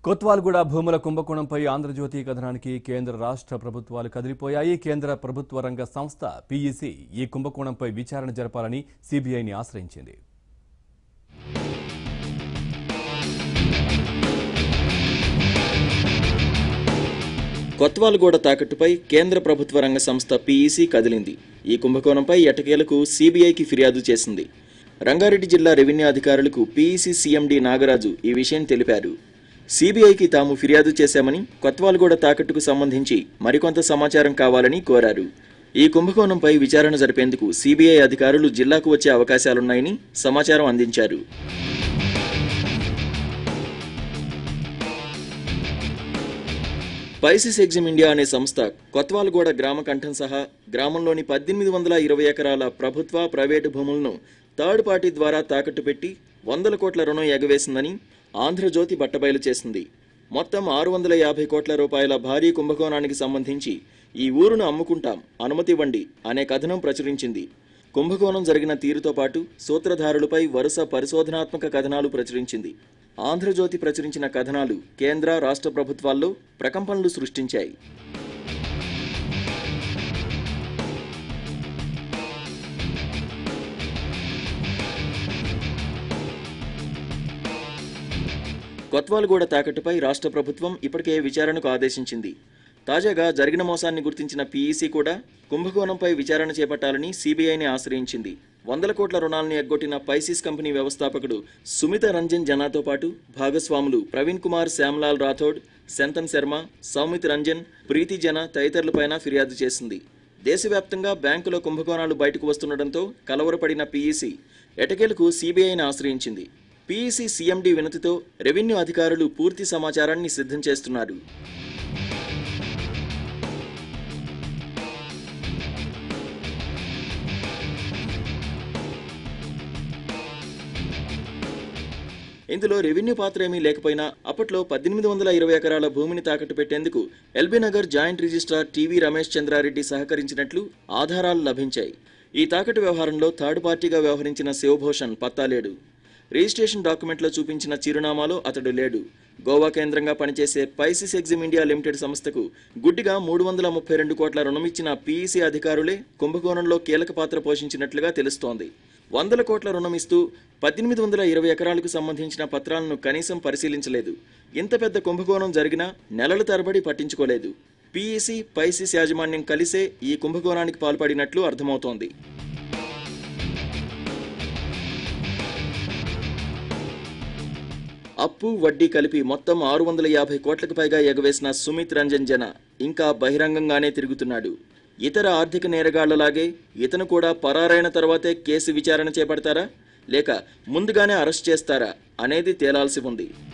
కొత్వాల్గూడ భూముల కుంభకోణంపై ఆంధ్రజ్యోతి కథనానికి కేంద్ర రాష్ట్ర ప్రభుత్వాలు కదిలిపోయాయి కేంద్ర ప్రభుత్వ రంగ సంస్థ పీఈసీ ఈ కుంభకోణంపై విచారణ జరపాలని సీబీఐని ఆశ్రయించింది కొత్వాల్గూడ తాకట్టుపై కేంద్ర ప్రభుత్వ రంగ సంస్థ పీఈసీ కదిలింది ఈ కుంభకోణంపై ఎటకేలకు సీబీఐకి ఫిర్యాదు చేసింది రంగారెడ్డి జిల్లా రెవెన్యూ అధికారులకు పీఈసీ సీఎండీ నాగరాజు ఈ విషయం తెలిపారు సీబీఐకి తాము ఫిర్యాదు చేశామని కొత్వాల్గూడ తాకట్టుకు సంబంధించి మరికొంత సమాచారం కావాలని కోరారు ఈ కుంభకోణంపై విచారణ జరిపేందుకు సీబీఐ అధికారులు జిల్లాకు వచ్చే అవకాశాలున్నాయని సమాచారం అందించారు స్పైసెస్ ఎగ్జిమ్ ఇండియా అనే సంస్థ కొత్వాల్గూడ గ్రామ కంఠం సహా గ్రామంలోని పద్దెనిమిది వందల ఇరవై ఎకరాల ప్రభుత్వ ప్రైవేటు భూములను థర్డ్ పార్టీ ద్వారా తాకట్టు పెట్టి వందల కోట్ల రుణం ఎగవేసిందని ఆంధ్రజ్యోతి బట్టబయలు చేసింది మొత్తం ఆరు వందల యాభై కోట్ల రూపాయల భారీ కుంభకోణానికి సంబంధించి ఈ ఊరును అమ్ముకుంటాం అనుమతి ఇవ్వండి అనే కథనం ప్రచురించింది కుంభకోణం జరిగిన తీరుతో పాటు సూత్రధారులపై వరుస పరిశోధనాత్మక కథనాలు ప్రచురించింది ఆంధ్రజ్యోతి ప్రచురించిన కథనాలు కేంద్ర రాష్ట్ర ప్రభుత్వాల్లో ప్రకంపనలు సృష్టించాయి కొత్వాల్గూడ తాకట్టుపై రాష్ట్ర ప్రభుత్వం ఇప్పటికే విచారణకు ఆదేశించింది తాజాగా జరిగిన మోసాన్ని గుర్తించిన పీఈసీ కూడా కుంభకోణంపై విచారణ చేపట్టాలని సీబీఐని ఆశ్రయించింది వందల కోట్ల రుణాలను ఎగ్గొట్టిన పైసిస్ కంపెనీ వ్యవస్థాపకుడు సుమిత రంజన్ జనాతో పాటు భాగస్వాములు ప్రవీణ్ కుమార్ శ్యామ్లాల్ రాథోడ్ శంతన్ శర్మ సౌమిత్ రంజన్ ప్రీతి జన తదితరులపైన ఫిర్యాదు చేసింది దేశవ్యాప్తంగా బ్యాంకుల కుంభకోణాలు బయటకు వస్తుండటంతో కలవరపడిన పీఈసీ ఎటకేలకు సీబీఐని ఆశ్రయించింది పీఈసీ సీఎండీ వినతితో రెవెన్యూ అధికారులు పూర్తి సమాచారాన్ని సిద్ధం చేస్తున్నారు ఇందులో రెవెన్యూ పాత్ర ఏమీ లేకపోయినా అప్పట్లో పద్దెనిమిది వందల ఇరవై ఎకరాల భూమిని తాకట్టు పెట్టేందుకు ఎల్బీ నగర్ జాయింట్ రిజిస్ట్రార్ టీవీ రమేష్ చంద్రారెడ్డి సహకరించినట్లు ఆధారాలు లభించాయి ఈ తాకట్టు వ్యవహారంలో థర్డ్ పార్టీగా వ్యవహరించిన శివభూషణ్ పత్తాలేడు రిజిస్ట్రేషన్ డాక్యుమెంట్లో చూపించిన చిరునామాలో అతడు లేడు గోవా కేంద్రంగా పనిచేసే పైసిస్ ఎగ్జిమ్ ఇండియా లిమిటెడ్ సంస్థకు గుడ్డిగా మూడు వందల ముప్పై రెండు కోట్ల రుణమిచ్చిన పీఈసీ అధికారులే కుంభకోణంలో కీలక పాత్ర పోషించినట్లుగా తెలుస్తోంది వందల కోట్ల రుణం ఇస్తూ పద్దెనిమిది వందల ఇరవై ఎకరాలకు సంబంధించిన పత్రాలను కనీసం పరిశీలించలేదు ఇంత పెద్ద కుంభకోణం జరిగినా నెలల తరబడి పట్టించుకోలేదు పీఈసీ పైసిస్ యాజమాన్యం కలిసే ఈ కుంభకోణానికి పాల్పడినట్లు అర్థమవుతోంది అప్పు వడ్డీ కలిపి మొత్తం ఆరు వందల యాభై కోట్లకు పైగా ఎగవేసిన సుమిత్ రంజన్ జన ఇంకా బహిరంగంగానే తిరుగుతున్నాడు ఇతర ఆర్థిక నేరగాళ్లలాగే ఇతను కూడా పరారైన తర్వాతే కేసు విచారణ చేపడతారా లేక ముందుగానే అరెస్ట్ చేస్తారా అనేది తేలాల్సి ఉంది